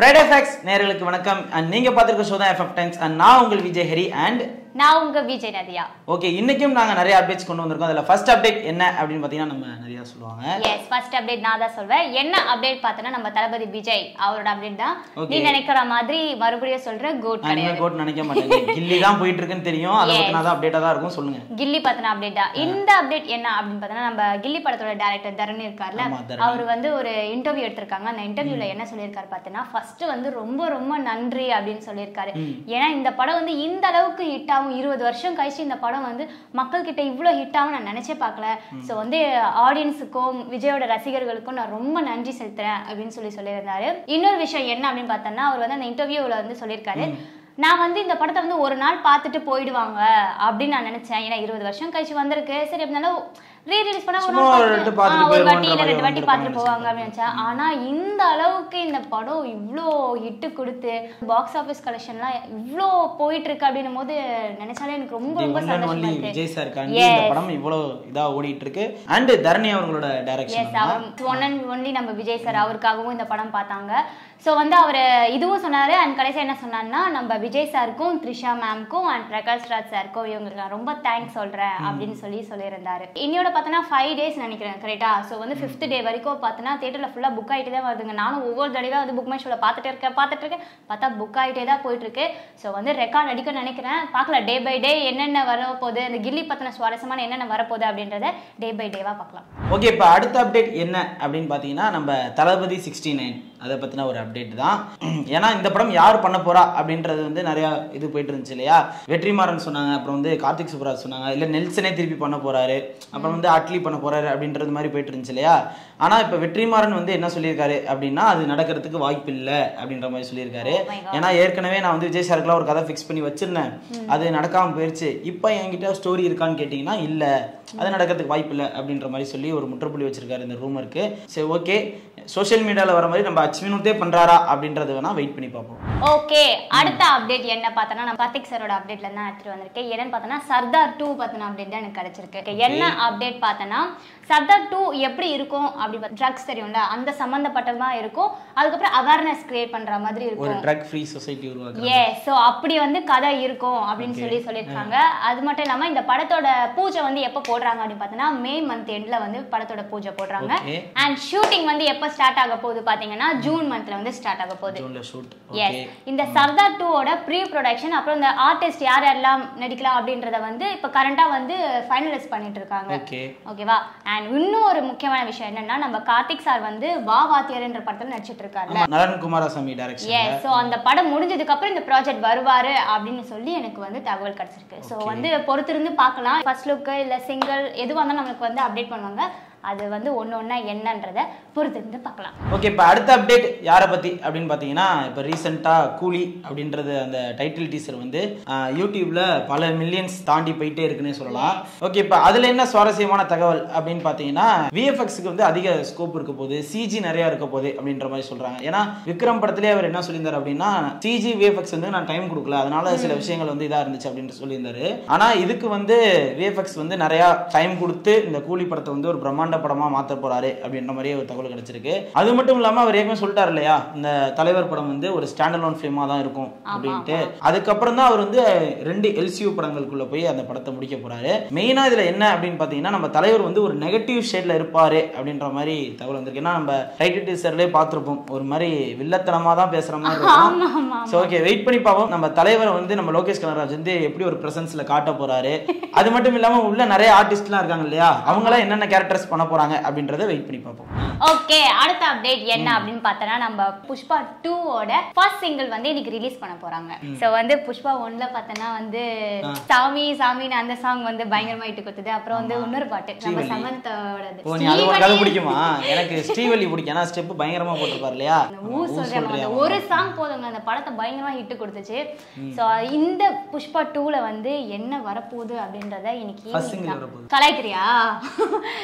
Friday facts நேர்களுக்கு வணக்கம் and நீங்க பார்த்திருக்க ஷோ தான் எஃப்எஃப் டைம்ஸ் அண்ட் நான் உங்கள் விஜய் ஹரி அண்ட் நான் உங்க விஜய் நதியா ஓகே இன்னைக்கும் நாங்க நிறைய அப்டேட்ஸ் கொண்டு வந்திருக்கோம் அதுல ஃபர்ஸ்ட் அப்டேட் என்ன அப்படின்னு பாத்தீங்கன்னா நம்ம நிறைய சொல்லுவாங்க எஸ் ஃபர்ஸ்ட் அப்டேட் நான் தான் சொல்வேன் என்ன அப்டேட் பார்த்தனா நம்ம தளபதி விஜய் அவரோட அப்டேட் தான் Okay. நீ நினைக்கிற மாதிரி மறுபடியும் சொல்ற கோட் நான் இனிமே கிடையாது கோட் நினைக்க மாட்டேன் கில்லி தான் போயிட்டு இருக்குன்னு தெரியும் அதை Yes. பத்தினா தான் அப்டேட்டா தான் இருக்கும் சொல்லுங்க கில்லி பத்தின அப்டேட் தான் இந்த அப்டேட் என்ன அப்படின்னு பார்த்தோன்னா நம்ம கில்லி படத்தோட டேரக்டர் தரணி இருக்கார்ல ஆமா, தரணி. அவர் வந்து ஒரு இன்டர்வியூ எடுத்திருக்காங்க அந்த இன்டர்வியூல என்ன சொல்லியிருக்காரு பார்த்தீங்கன்னா ஃபர்ஸ்ட் வந்து ரொம்ப ரொம்ப நன்றி அப்படின்னு சொல்லியிருக்காரு ஏன்னா இந்த படம் வந்து இந்த அளவுக்கு ஹிட் ஆகும் இருபது வருஷம் கழிச்சு இந்த படம் வந்து மக்கள் கிட்ட இவ்வளோ ஹிட் ஆகும் நான் நினைச்சே பார்க்கல ஸோ வந்து ஆடியன்ஸுக்கும் விஜயோட ரசிகர்களுக்கும் நான் ரொம்ப நன்றி செலுத்துறேன் அப்படின்னு சொல்லி சொல்லியிருந்தாரு இன்னொரு விஷயம் என்ன அப்படின்னு பார்த்தோன்னா அவர் வந்து அந்த இன்டர்வியூவில் வந்து சொல்லியிருக்காரு நான் வந்து இந்த படத்தை வந்து ஒரு நாள் பார்த்துட்டு போயிடுவாங்க அப்படின்னு நான் நினைச்சேன் ஏன்னா இருபது வருஷம் கழிச்சு வந்திருக்கு சரி இருந்தாலும் ரீ ரிலீஸ் பண்ணா ஒரு சும்மா நாள் ஒரு வாட்டி பார்த்துட்டு- ஆ, ஒரு வாட்டி போயிருவோன்ற இல்ல ரெண்டு மாதிரி வாட்டி பார்த்துட்டு வந்திருப்பாங்கன்னு போவாங்க அப்படின்னு நினைச்சேன் ஆனா இந்த அளவுக்கு இந்த படம் இவ்வளோ ஹிட் கொடுத்து பாக்ஸ் ஆஃபீஸ் கலெக்ஷன்லாம் இவ்வளோ போயிட்டு இருக்கு அப்படின்னும் போது நினைச்சாலே எனக்கு ரொம்ப தி ரொம்ப ஒன் அண்ட் சந்தோஷமா ஒன்லி இருக்கு விஜய் சார் காண்டி இந்த Yes. படம் இவ்வளவு இதா ஓடிட்டு இருக்கு அண்ட் தரணி அவங்களோட டைரக்ஷன் எஸ் அவர் ஒன் அண்ட் ஒன்லி நம்ம விஜய் சார் அவருக்காகவும் இந்த படம் பார்த்தாங்க ஸோ வந்து அவர் இதுவும் சொன்னாரு அண்ட் கடைசியாக என்ன சொன்னார்னா நம்ம விஜய் சாருக்கும் த்ரிஷா மேம்க்கும் அண்ட் பிரகாஷ் ராஜ் சாருக்கும் இவங்களுக்கு நான் ரொம்ப தேங்க்ஸ் சொல்றேன் அப்படின்னு சொல்லி சொல்லியிருந்தாரு இன்னையோட பார்த்தோன்னா ஃபைவ் டேஸ் நினைக்கிறேன் கரெக்டா ஸோ வந்து ஃபிஃப்த் டே வரைக்கும் பார்த்தோன்னா தேட்டரில் ஃபுல்லாக புக் ஆகிட்டு தான் வருதுங்க நானும் ஒவ்வொரு தடவை வந்து புக் மை ஷோவில் பார்த்துட்டே இருக்கேன் பார்த்துட்டு இருக்கேன் பார்த்தா புக் ஆகிட்டே தான் போயிட்டு இருக்கு ஸோ வந்து ரெக்கார்ட் அடிக்க நினைக்கிறேன் பார்க்கலாம் டே பை டே என்னென்ன வரப்போகுது இந்த கில்லி பற்றின சுவாரஸ்யமான என்னென்ன வரப்போகுது அப்படின்றத டே பை டேவாக பார்க்கலாம் ஓகே இப்போ அடுத்த அப்டேட் என்ன அப்படின்னு பார்த்தீங்கன்னா நம்ம தளபதி சிக்ஸ்டி நைன் அதை பற்றின ஒரு அப்டேட் தான் ஏன்னா இந்த படம் யார் பண்ண போறா அப்படின்றது வந்து நிறையா இது போயிட்டு இருந்துச்சு இல்லையா வெற்றிமாறன் சொன்னாங்க அப்புறம் வந்து கார்த்திக் சுப்ராஜ் சொன்னாங்க இல்லை நெல்சனே திருப்பி பண்ண போறாரு அப்புறம் வந்து அட்லி பண்ண போறாரு அப்படின்றது மாதிரி போயிட்டு இருந்துச்சு இல்லையா ஆனால் இப்போ வெற்றிமாறன் வந்து என்ன சொல்லியிருக்காரு அப்படின்னா அது நடக்கிறதுக்கு வாய்ப்பு இல்லை அப்படின்ற மாதிரி சொல்லியிருக்காரு Oh my God. ஏன்னா ஏற்கனவே நான் வந்து விஜய் சாருக்குலாம் ஒரு கதை ஃபிக்ஸ் பண்ணி வச்சிருந்தேன் அது நடக்காம போயிருச்சு இப்போ என்கிட்ட ஸ்டோரி இருக்கான்னு கேட்டிங்கன்னா இல்லை அது நடக்கிறதுக்கு வாய்ப்பு இல்லை அப்படின்ற மாதிரி சொல்லி ஒரு முற்றுப்புள்ளி வச்சிருக்காரு இந்த ரூமருக்கு சரி ஓகே சோஷியல் மீடியாவில் வர மாதிரி நம்ம அச்சுமினுத்தே பண்றாரா அப்படின்றத வேணா வெயிட் பண்ணி பார்ப்போம் ஓகே அடுத்த அப்டேட் என்ன பார்த்தோன்னா நான் கார்த்திக் சாரோட அப்டேட்ல தான் எடுத்துட்டு வந்திருக்கேன் என்னன்னு பார்த்தோன்னா சர்தார் டூ பத்தின அப்டேட் தான் எனக்கு கிடைச்சிருக்கு என்ன அப்டேட் பார்த்தோன்னா சர்தார் டூ எப்படி இருக்கும் அப்படி ட்ரக்ஸ் தெரியும்ல அந்த சம்பந்தப்பட்டமா இருக்கும் அதுக்கப்புறம் அவேர்னஸ் கிரியேட் பண்ற மாதிரி ஒரு இருக்கும் ட்ரக் ஃப்ரீ சொசைட்டி உருவாக்குறது ஏ ஸோ அப்படி வந்து கதை இருக்கும் அப்படின்னு சொல்லி சொல்லியிருக்காங்க அது மட்டும் இல்லாம இந்த படத்தோட பூஜை வந்து எப்போ போடுறாங்க அப்படின்னு பார்த்தோன்னா மே மந்த் எண்ட்ல வந்து படத்தோட பூஜை போடுறாங்க Okay. அண்ட் ஷூட்டிங் வந்து எப்போ ஸ்டார்ட் ஆக போகுது பார்த்தீங்கன்னா ஜூன் மந்த்ல வந்து ஸ்டார்ட் ஆக போகுது ஜூன்ல ஷூட் எஸ் ஓகே இந்த சர்தார் டூவோட ப்ரீ ப்ரொடக்ஷன் அப்புறம் இந்த ஆர்டிஸ்ட் யார் யாரெல்லாம் நடிக்கலாம் அப்படின்றத வந்து இப்போ கரண்டாக வந்து ஃபைனலைஸ் பண்ணிட்டு இருக்காங்க ஓகே ஓகேவா அண்ட் இன்னும் ஒரு முக்கியமான விஷயம் என்னன்னா நம்ம கார்த்திக் சார் வந்து வா வாத்தியார்ன்ற படத்தில் நடிச்சிட்டு இருக்காருல்ல ஆமா நலன் குமாரசாமி டைரக்ஷன் எஸ் ஸோ அந்த படம் முடிஞ்சதுக்கு அப்புறம் இந்த ப்ராஜெக்ட் வருவாரு அப்படின்னு சொல்லி எனக்கு வந்து தகவல் கிடைச்சிருக்கு ஸோ Okay. வந்து பொறுத்திருந்து பார்க்கலாம் ஃபர்ஸ்ட் லுக்கு இல்லை சிங்கிள் எதுவாக இருந்தாலும் நம்மளுக்கு வந்து அப்டேட் பண்ணுவாங்க அது வந்து ஒன்று ஒன்றா என்னன்றதை பொறுத்திருந்து பார்க்கலாம் ஓகே இப்போ அடுத்த அப்டேட் யாரை பற்றி அப்படின்னு பார்த்தீங்கன்னா இப்போ ரீசெண்டாக கூலி அப்படின்றது அந்த டைட்டில் டீசர் வந்து ஆஹ், யூடியூப்ல பல மில்லியன்ஸ் தாண்டி போயிட்டே இருக்குன்னே சொல்லலாம் ஓகே இப்போ அதில் என்ன சுவாரஸ்யமான தகவல் அப்படின்னு பார்த்தீங்கன்னா விஎஃப்எக்ஸுக்கு வந்து அதிக ஸ்கோப் இருக்க போகுது சிஜி நிறையா இருக்க போகுது அப்படின்ற மாதிரி சொல்கிறாங்க ஏன்னா விக்ரம் படத்திலே அவர் என்ன சொல்லியிருந்தார் அப்படின்னா சிஜி விஎஃப்எக்ஸ் வந்து நான் டைம் கொடுக்கல அதனால சில விஷயங்கள் வந்து இதாக இருந்துச்சு அப்படின்னு சொல்லியிருந்தாரு ஆனால் இதுக்கு வந்து விஎஃப்எக்ஸ் வந்து நிறையா டைம் கொடுத்து இந்த கூலி படத்தை வந்து ஒரு பிரம்மாண்ட படமா மாத்த போறாரு அப்படின்ற மாதிரி ஒரு தகவல் கிடைச்சிருக்கு அது மட்டும் இல்லாம அவர் ஏற்கனவே சொல்லிட்டாரு இல்லையா இந்த தலைவர் படம் வந்து ஒரு ஸ்டாண்டர்ட் லோன் ஃபிலிமா தான் இருக்கும் அப்படின்ட்டு அதுக்கப்புறம் தான் அவர் வந்து ரெண்டு எல்சியூ படங்களுக்குள்ள போய் அந்த படத்தை முடிக்க போறாரு மெயினா இதுல என்ன அப்படின்னு பாத்தீங்கன்னா நம்ம தலைவர் வந்து ஒரு நெகட்டிவ் ஷேட்ல இருப்பாரு அப்படின்ற மாதிரி தகவல் வந்திருக்கு ஏன்னா நம்ம ரைட்டு டீசர்லேயே பார்த்திருப்போம் ஒரு மாதிரி வில்லத்தனமா தான் பேசுற மாதிரி ஆமா இருக்கும் ஆமா ஸோ ஓகே வெயிட் பண்ணி பார்ப்போம் நம்ம தலைவரை வந்து நம்ம லோகேஷ் கனகராஜ் வந்து எப்படி ஒரு பிரசன்ஸ்ல காட்ட போறாரு அது மட்டும் இல்லாம உள்ள நிறைய ஆர்டிஸ்ட்லாம் இருக்காங்க இல்லையா அவங்களாம் என்னென்ன கேரக்டர்ஸ் பண்ண போறாங்க அப்படின்றத வெயிட் பண்ணி பார்ப்போம் ஓகே அடுத்த அப்டேட் என்ன அப்படின்னு பார்த்தோன்னா நம்ம புஷ்பா டூவோட ஃபர்ஸ்ட் சிங்கிள் வந்து இன்னைக்கு ரிலீஸ் பண்ண போறாங்க சோ வந்து புஷ்பா ஒன்ல பார்த்தோன்னா வந்து சாமி சாமின்னு அந்த சாங் வந்து பயங்கரமா இட்டு கொடுத்தது அப்புறம் வந்து இன்னொரு பாட்டு நம்ம ஸ்ரீவள்ளி. சமந்தோடது ஓ நீ அது ஒரு கதை பிடிக்குமா எனக்கு ஸ்ரீவள்ளி பிடிக்கும் ஏன்னா ஸ்டெப் பயங்கரமா போட்டிருப்பாரு இல்லையா ஊ சொல்றேன் அந்த ஒரு சாங் போதுங்க அந்த படத்தை பயங்கரமா ஹிட் கொடுத்துச்சு சோ இந்த புஷ்பா டூல வந்து என்ன வரப்போகுது அப்படின்றத இன்னைக்கு First evening single தான். வரப்போகுது. கலாய்க்கிறியா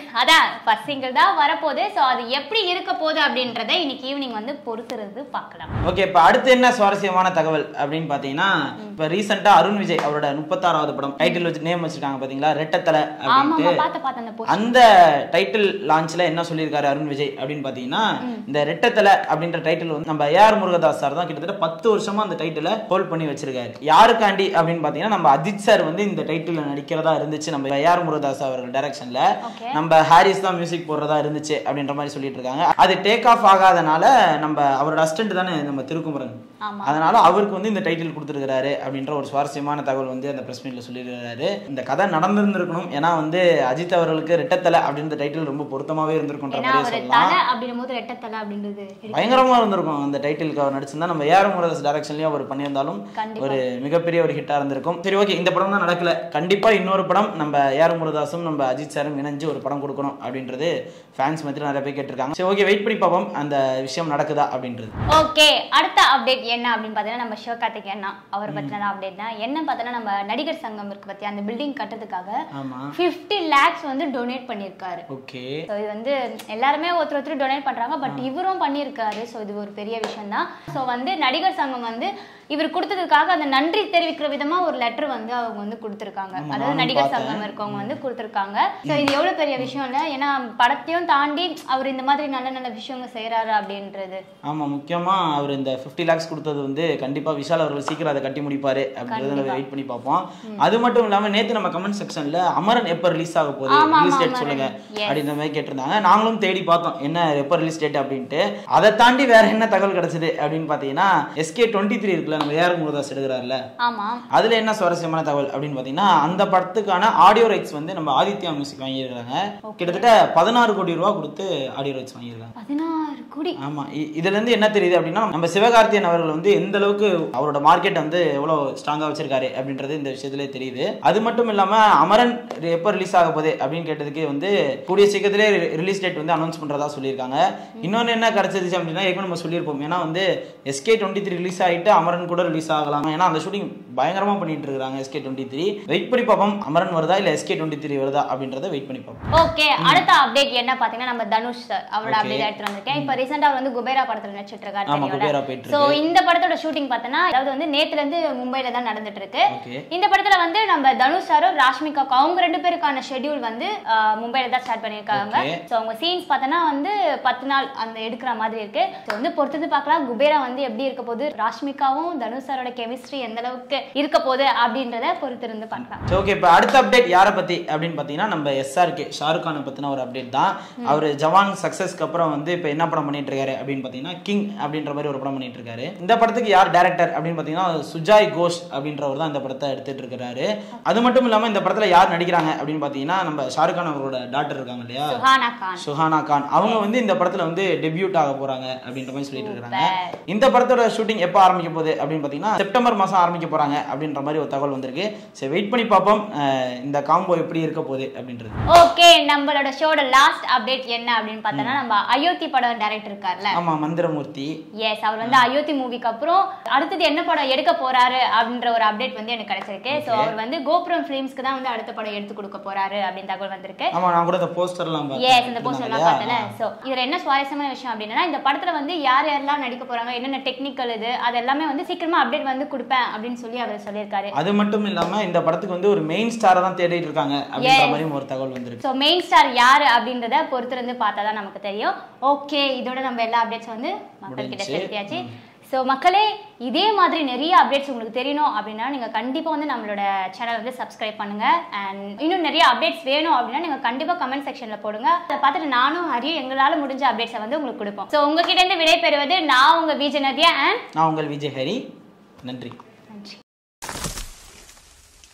அதான் ஃபர்ஸ்ட் சிங்கிள் தான் வரப்போகுது ஸோ அது எப்படி இருக்க போகுது அப்படின்றத இன்னைக்கு ஈவினிங் வந்து பொறுத்துறது பார்க்கலாம் ஓகே இப்போ அடுத்து என்ன சுவாரஸ்யமான தகவல் அப்படின்னு பார்த்தீங்கன்னா இப்போ ரீசெண்டாக அருண் விஜய் அவரோட முப்பத்தாறாவது படம் டைட்டில் வச்சு நேம் வச்சிருக்காங்க பார்த்தீங்களா ரெட்டத்தலை ஆமா அப்படின்ட்டு ஆமா பார்த்த பார்த்த அந்த post. அந்த டைட்டில் லான்ச்ல என்ன சொல்லியிருக்காரு அருண் விஜய் அப்படின்னு பார்த்தீங்கன்னா இந்த ரெட்டத்தலை அப்படின்ற டைட்டில் வந்து நம்ம ஏஆர் முருகதாஸ் சார் தான் கிட்டத்தட்ட பத்து வருஷமா அந்த டைட்டிலை ஹோல்ட் பண்ணி வச்சிருக்காரு யாருக்காண்டி அப்படின்னு பார்த்தீங்கன்னா நம்ம அஜித் சார் வந்து இந்த டைட்டில் நடிக்கிறதா இருந்துச்சு நம்ம ஏஆர் முருகதாஸ் அவர்கள் டைரக்ஷன்ல Okay. நம்ம ஹாரிஸ் தான் மியூசிக் போடுறதா இருந்துச்சு அப்படின்ற மாதிரி சொல்லிட்டு இருக்காங்க அது டேக் ஆஃப் ஆகாதனால நம்ம அவரோட அசிஸ்டன்ட் தானே நம்ம திருக்குமரன் ஆமா அதனால அவருக்கு வந்து இந்த டைட்டில் கொடுத்துருக்காரு அப்படின்ற ஒரு சுவாரஸ்யமான தகவல் வந்து அந்த பிரஸ் மீட்ல சொல்லியிருக்காரு இந்த கதை நடந்திருந்திருக்கணும் ஏன்னா வந்து அஜித் அவர்களுக்கு ரெட்டத்தலை அப்படின்ற டைட்டில் ரொம்ப பொருத்தமாவே இருந்திருக்குன்ற ஏன்னா மாதிரியே அவர் சொல்லலாம் தலை அப்படின்னும் போது ரெட்டத்தலை அப்படின்றது இருக்கு. பயங்கரமா இருந்திருக்கும் அந்த டைட்டிலுக்கு அவர் நடிச்சிருந்தா நம்ம ஏஆர் முருகதாஸ் டைரக்ஷன்லயும் அவர் பண்ணியிருந்தாலும் கண்டிப்பா ஒரு மிகப்பெரிய ஒரு ஹிட்டா இருந்திருக்கும் சரி ஓகே இந்த படம் தான் நடக்கல கண்டிப்பா இன்னொரு படம் நம்ம ஏஆர் முருகதாஸும் நம்ம அஜித் சாரும் இணைஞ்சு ஒரு படம் கொடுக்கணும் அப்படின்றது ஃபேன்ஸ் மத்தியில் நிறைய பேர் கேட்டிருக்காங்க சரி ஓகே வெயிட் பண்ணி பார்ப்போம் அந்த விஷயம் நடக்குதா அப்படின்றது ஓகே அடுத்த அப்டேட் என்ன அப்படின்னு பார்த்தீங்கன்னா நம்ம சிவகார்த்திகேயன் அவர் பத்தின அப்டேட் தான் என்ன பார்த்தீங்கன்னா நம்ம நடிகர் சங்கம் இருக்கு பத்தி அந்த பில்டிங் கட்டுறதுக்காக ஆமா 50 லேக்ஸ் வந்து டொனேட் பண்ணியிருக்காரு ஓகே ஸோ இது வந்து எல்லாருமே ஒருத்தர் ஒருத்தர் டொனேட் பண்றாங்க பட் இவரும் பண்ணியிருக்காரு ஸோ இது ஒரு பெரிய விஷயம் தான் ஸோ வந்து நடிகர் சங்கம் வந்து இவர் கொடுத்ததுக்காக அந்த நன்றி தெரிவிக்கிற விதமா ஒரு லெட்டர் வந்து அவங்க வந்து கொடுத்துருக்காங்க ஆமா, அதாவது நானும் நடிகர் பார்த்தேன். சங்கம் இருக்கவங்க வந்து கொடுத்துருக்காங்க ஸோ இது எவ்வளவு பெரிய விஷயம் இல்லை ஏன்னா படத்தையும் தாண்டி அவர் இந்த மாதிரி நல்ல நல்ல விஷயங்கள் செய்யறாரு அப்படின்றது ஆமா முக்கியமா அவர் இந்த 50 லேக்ஸ் கொடுத்தது வந்து கண்டிப்பா விஷால் அவர்கள் சீக்கிரம் அதை கட்டி முடிப்பாரு அப்படின்றத நம்ம வெயிட் பண்ணி பார்ப்போம் அது மட்டும் இல்லாம நேத்து நம்ம கமெண்ட் செக்ஷன்ல அமரன் எப்ப ரிலீஸ் ஆக போகுது ஆமா, ரிலீஸ் ஆமா, டேட் அமரன். சொல்லுங்க Yes. அப்படின்ற மாதிரி கேட்டிருந்தாங்க நாங்களும் தேடி பார்த்தோம் என்ன எப்ப ரிலீஸ் டேட் அப்படின்ட்டு அதை தாண்டி வேற என்ன தகவல் கிடைச்சது அப்படின்னு பாத்தீங்கன்னா எஸ்கே டுவெண்ட்டி த்ரீ இருக்குல்ல நம்ம ஏஆர் முருதாஸ் எடுக்கிறாருல ஆமா அதுல என்ன சுவாரஸ்யமான தகவல் அப்படின்னு பாத்தீங்கன்னா அந்த படத்துக்கான ஆடியோ ரைட்ஸ் வந்து நம்ம ஆதித்யா மியூசிக் வாங்கியிருக்காங்க கிட்டத்தட்ட பதினாறு கோடி ரூபா கொடுத்து ஆடியோ ரைட்ஸ் வாங்கியிருக்காங்க பதினாறு கோடி ஆமா இ- இதுல இருந்து என்ன தெரியுது அப்படின்னா நம்ம சிவகார்த்தியன் அவர்கள் வந்து எந்த அளவுக்கு அவரோட மார்க்கெட் வந்து எவ்வளவு ஸ்ட்ராங்கா வச்சிருக்காரு அப்படின்றது இந்த விஷயத்துல தெரியுது அது மட்டும் இல்லாம அமரன் எப்ப ரிலீஸ் ஆக போகுது அப்படின்னு கேட்டதுக்கு வந்து கூடிய சீக்கிரத்திலே ரிலீஸ் டேட் வந்து அனௌன்ஸ் பண்றதா சொல்லியிருக்காங்க இன்னொன்னு என்ன கிடைச்சது அப்படின்னா ஏற்கனவே நம்ம சொல்லியிருப்போம் ஏன்னா வந்து எஸ்கே டுவெண்ட்டி த்ரீ ரிலீஸ் ஆயிட்டு அமரன் கூட ரிலீஸ் ஆகலாம் ஏன்னா அந்த ஷூட்டிங் பயங்கரமா பண்ணிட்டு இருக்காங்க எஸ்கே டுவெண்ட்டி த்ரீ வெயிட் பண்ணி பார்ப்போம் அமரன் வருதா இல்ல எஸ்கே டுவெண்ட்டி த்ரீ வருதா அப்படின்றத வெயிட் பண்ணி பார்ப்போம் ஓகே அடுத்த அப்டேட் என்ன பாத்தீங்கன்னா நம்ம தனுஷ் சார் அவரோட Okay. அப்டேட் எடுத்து வந்திருக்கேன் இப்போ ரீசெண்டா அவர் வந்து குபேரா படத்துல நடிச்சிட்டு இருக்காரு ஆமா, குபேரா தெரியும்ல போயிட்டு சோ இந்த படத்தோட ஷூட்டிங் பார்த்தோன்னா அதாவது வந்து நேத்துல இருந்து மும்பைல தான் நடந்துட்டு இருக்கு ஓகே இந்த படத்துல வந்து நம்ம தனுஷ் சாரும் ராஷ்மிகாக்கும் அவங்க ரெண்டு பேருக்கான ஷெட்யூல் வந்து ஆஹ், மும்பைல தான் ஸ்டார்ட் பண்ணியிருக்காங்க Okay. ஸோ அவங்க சீன்ஸ் பார்த்தோன்னா வந்து பத்து நாள் அந்த எடுக்கிற மாதிரி இருக்கு ஸோ வந்து பொறுத்தது பார்க்கலாம் குபேரா வந்து எப்படி இருக்க போகுது ராஷ்மிகாவும் தனுஷ் சாரோட கெமிஸ்ட்ரி எந்த அளவுக்கு இருக்க போகுது அப்படின்றத பொறுத்திருந்து பார்க்கலாம் சரி ஓகே இப்போ அடுத்த அப்டேட் யாரை பத்தி அப்படின்னு பார்த்தீங்கன்னா நம்ம எஸ்ஆர்கே ஷாருக் கானை பத்தின ஒரு அப்டேட் தான் அவர் ஜவான் சக்சஸ்க்கு அப்புறம் வந்து இப்போ என்ன படம் பண்ணிட்டு இருக்காரு அப்படின்னு பார்த்தீங்கன்னா கிங் அப்படின்ற மாதிரி ஒரு படம் பண்ணிட்டு இருக்காரு இந்த படத்துக்கு யார் டேரக்டர் அப்படின்னு பார்த்தீங்கன்னா சுஜாய் கோஷ் அப்படின்றவர் தான் இந்த படத்தை எடுத்துட்டு இருக்காரு அது மட்டும் இல்லாம இந்த படத்துல யார் நடிக்கிறாங்க அப்படின்னு பார்த்தீங்கன்னா நம்ம ஷாருக் கான் அவரோட டாக்டர் இருக்காங்க இல்லையா சுஹானா கான் சுஹானா கான் அவங்க வந்து இந்த படத்துல வந்து டெபியூட் ஆக போறாங்க அப்படின்ற மாதிரி சொல்லிட்டு இருக்காங்க Super. இந்த படத்தோட ஷூட்டிங் எப்போ ஆரம்பிக்க போகுது அப்படின்னு பார்த்தீங்கன்னா செப்டம்பர் மாதம் ஆரம்பிக்க போறாங்க அப்படின்ற மாதிரி ஒரு தகவல் வந்திருக்கு சரி வெயிட் பண்ணி பார்ப்போம் அஹ் இந்த காம்போ எப்படி இருக்க போகுது அப்படின்றது ஓகே நம்மளோட ஷோட லாஸ்ட் அப்டேட் என்ன அப்படின்னு பார்த்தோன்னா நம்ம அயோத்தி படம் டைரக்டர் இருக்கார்ல ஆமா மந்திரமூர்த்தி எஸ் அவர் வந்து அயோத்தி மூவிக்கு அப்புறம் அடுத்தது என்ன படம் எடுக்க போறாரு அப்படின்ற ஒரு அப்டேட் வந்து எனக்கு கிடைச்சிருக்கு ஸோ அவர் வந்து கோபுரம் ஃபிலிம்ஸ்க்கு தான் வந்து அடுத்த படம் எடுத்து கொடுக்க போறாரு அப்படின்னு தகவல் வந்திருக்கு ஆமா நான் கூட இந்த போஸ்டர்லாம் எஸ் இந்த போஸ்டர் எல்லாம் பார்த்தல ஸோ இதுல என்ன சுவாரஸ்யமான விஷயம் அப்படின்னா இந்த படத்துல வந்து யார் யாரெல்லாம் நடிக்க போறாங்க என்னென்ன டெக்னிக்கல் இது அது எல்லாமே வந்து சீக்கிரமா அப்டேட் வந்து கொடுப்பேன் அப்படின்னு சொல்லி அவர் சொல்லியிருக்காரு அது மட்டும் இல்லாம இந்த படத்துக்கு வந்து ஒரு மெயின் ஸ்டாரை தான் தேடிட்டு இருக்காங்க அப்படின்ற Yes. மாதிரி ஒரு தகவல் வந்திருக்கு ஸோ மெயின் ஸ்டார் யாரு அப்படின்றத பொறுத்திருந்து பார்த்தா தான் நமக்கு தெரியும் ஓகே இதோட நம்ம எல்லா அப்டேட்ஸ் வந்து மக்கள் கிட்ட முடிஞ்சுச்சு. செலுத்தியாச்சு ஸோ மக்களே இதே மாதிரி நிறைய அப்டேட்ஸ் உங்களுக்கு தெரியணும் அப்படின்னா நீங்கள் கண்டிப்பாக வந்து நம்மளோட சேனல் வந்து சப்ஸ்கிரைப் பண்ணுங்க அண்ட் இன்னும் நிறைய அப்டேட்ஸ் வேணும் அப்படின்னா நீங்கள் கண்டிப்பாக கமெண்ட் செக்ஷனில் போடுங்க அதை பார்த்துட்டு நானும் ஹரியும் எங்களால் முடிஞ்ச அப்டேட்ஸை வந்து உங்களுக்கு கொடுப்போம் ஸோ உங்ககிட்ட இருந்து விடை பெறுவது நான் உங்கள் விஜய் நதியா அண்ட் நான் உங்கள் விஜய் ஹரி நன்றி நன்றி